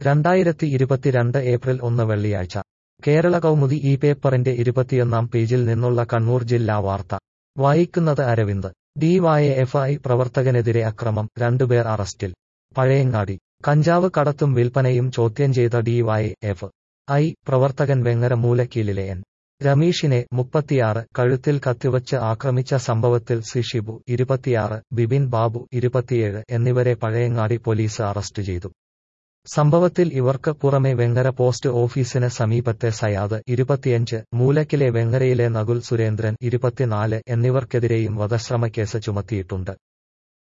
രണ്ടായിരത്തി ഇരുപത്തിരണ്ട് ഏപ്രിൽ ഒന്ന് വെള്ളിയാഴ്ച കേരള കൗമുദി ഈ പേപ്പറിന്റെ ഇരുപത്തിയൊന്നാം പേജിൽ നിന്നുള്ള കണ്ണൂർ ജില്ലാ വാർത്ത വായിക്കുന്നത് അരവിന്ദ് ഡിവൈഎഫ്ഐ പ്രവർത്തകനെതിരെ അക്രമം രണ്ടുപേർ അറസ്റ്റിൽ പഴയങ്ങാടി കഞ്ചാവ് കടത്തും വിൽപ്പനയും ചോദ്യം ചെയ്ത ഡിവൈഎഫ് ഐ പ്രവർത്തകൻ വെങ്ങര മൂലക്കീലിലെ എൻ രമീഷിനെ മുപ്പത്തിയാറ് കഴുത്തിൽ കത്തിവച്ച് ആക്രമിച്ച സംഭവത്തിൽ സി ഷിബു ഇരുപത്തിയാറ് ബിബിൻ ബാബു ഇരുപത്തിയേഴ് എന്നിവരെ പഴയങ്ങാടി പോലീസ് അറസ്റ്റ് ചെയ്തു സംഭവത്തിൽ ഇവർക്ക് പുറമെ വെങ്ങര പോസ്റ്റ് ഓഫീസിന് സമീപത്തെ സയാദ് ഇരുപത്തിയഞ്ച് മൂലക്കിലെ വെങ്ങരയിലെ നകുൽ സുരേന്ദ്രൻ ഇരുപത്തിനാല് എന്നിവർക്കെതിരെയും വധശ്രമക്കേസ് ചുമത്തിയിട്ടുണ്ട്